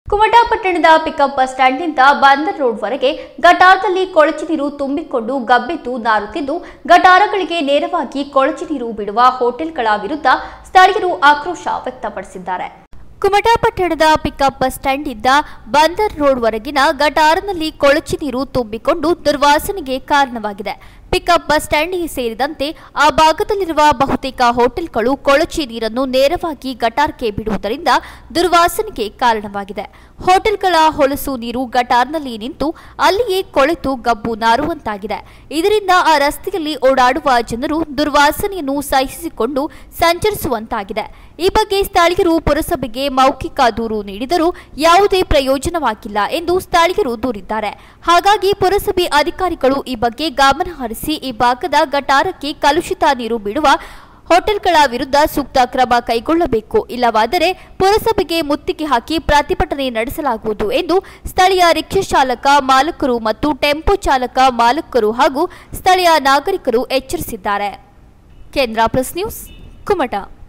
ಕುಮಟಾ ಪಟ್ಟಣದ pickup bus ಸ್ಟ್ಯಾಂಡ್ನಿಂದ ಬಂದರ್ ರೋಡ್ವರೆಗೆ ಗಟಾರದಲ್ಲಿ ಕೊಳಚೆ ನೀರು ತುಂಬಿಕೊಂಡು ಗಬ್ಬೆದ್ದು ನಾರುತ್ತಿದ್ದು ಗಟಾರಗಳಿಗೆ ನೇರವಾಗಿ ಕೊಳಚೆ ನೀರು ಬಿಡುವ ಹೋಟೆಲ್ಗಳ ವಿರುದ್ಧ ಸ್ಥಳೀಯರು ಆಕ್ರೋಶ ವ್ಯಕ್ತಪಡಿಸಿದ್ದಾರೆ ಕುಮಟಾ ಪಟ್ಟಣದ ಪಿಕಪ್ ಬಸ್ ಸ್ಟ್ಯಾಂಡ್ನಿಂದ ಬಂದರ್ ರೋಡ್ವರೆಗಿನ ಗಟಾರನಲ್ಲಿ ಕೊಳಚೆ ನೀರು ತುಂಬಿಕೊಂಡು ದುರ್ವಾಸನೆಗೆ ಕಾರಣವಾಗಿದೆ ಪಿಕಪ್ ಬಸ್ ಸ್ಟ್ಯಾಂಡ್ಗೆ ಸೇರಿದಂತೆ ಆ ಭಾಗದಲ್ಲಿರುವ ಬಹುತೇಕ ಹೋಟೆಲ್ಗಳು ಕೊಳಚೆ ನೀರನ್ನು ನೇರವಾಗಿ ಗಟಾರ್ಗೆ ಬಿಡುವುದರಿಂದ ದುರ್ವಾಸನೆಗೆ ಕಾರಣವಾಗಿದೆ ಹೋಟೆಲ್ಗಳ ಹೊಲಸು ನೀರು ಗಟಾರ್ನಲ್ಲಿ ನಿಂತು ಅಲ್ಲಿಯೇ ಕೊಳೆತು ಗಬ್ಬು ನಾರುವಂತಾಗಿದೆ ಇದರಿಂದ ಆ ರಸ್ತೆಯಲ್ಲಿ ಓಡಾಡುವ ಜನರು ದುರ್ವಾಸನೆಯನ್ನು ಸಹಿಸಿಕೊಂಡು ಸಂಚರಿಸುವಂತಾಗಿದೆ ಈ ಬಗ್ಗೆ ಸ್ಥಳೀಯರು ಪುರಸಭೆಗೆ ಮೌಖಿಕ ದೂರು ನೀಡಿದರೂ ಯಾವುದೇ ಪ್ರಯೋಜನವಾಗಿಲ್ಲ ಎಂದು ಸ್ಥಳೀಯರು ದೂರಿದ್ದಾರೆ ಹಾಗಾಗಿ ಪುರಸಭೆ ಅಧಿಕಾರಿಗಳು ಈ ಬಗ್ಗೆ ಗಮನ ಹರಿಸಿ ಈ ಭಾಗದ ಗಟಾರಕ್ಕೆ ಕಲುಷಿತ ನೀರು ಬಿಡುವ ಹೋಟೆಲ್ಗಳ ವಿರುದ್ಧ ಸೂಕ್ತ ಕ್ರಮ ಕೈಗೊಳ್ಳಬೇಕು ಇಲ್ಲವಾದರೆ ಪುರಸಭೆಗೆ ಮುತ್ತಿಗೆ ಹಾಕಿ ಪ್ರತಿಭಟನೆ ನಡೆಸಲಾಗುವುದು ಎಂದು ಸ್ಥಳೀಯ ರಿಕ್ಷಾ ಚಾಲಕ ಮಾಲಕರು ಮತ್ತು ಟೆಂಪೋ ಚಾಲಕ ಮಾಲಕರು ಹಾಗೂ ಸ್ಥಳೀಯ ನಾಗರಿಕರು ಎಚ್ಚರಿಸಿದ್ದಾರೆ ಕೇಂದ್ರ ಪ್ಲಸ್ ನ್ಯೂಸ್ ಕುಮಟಾ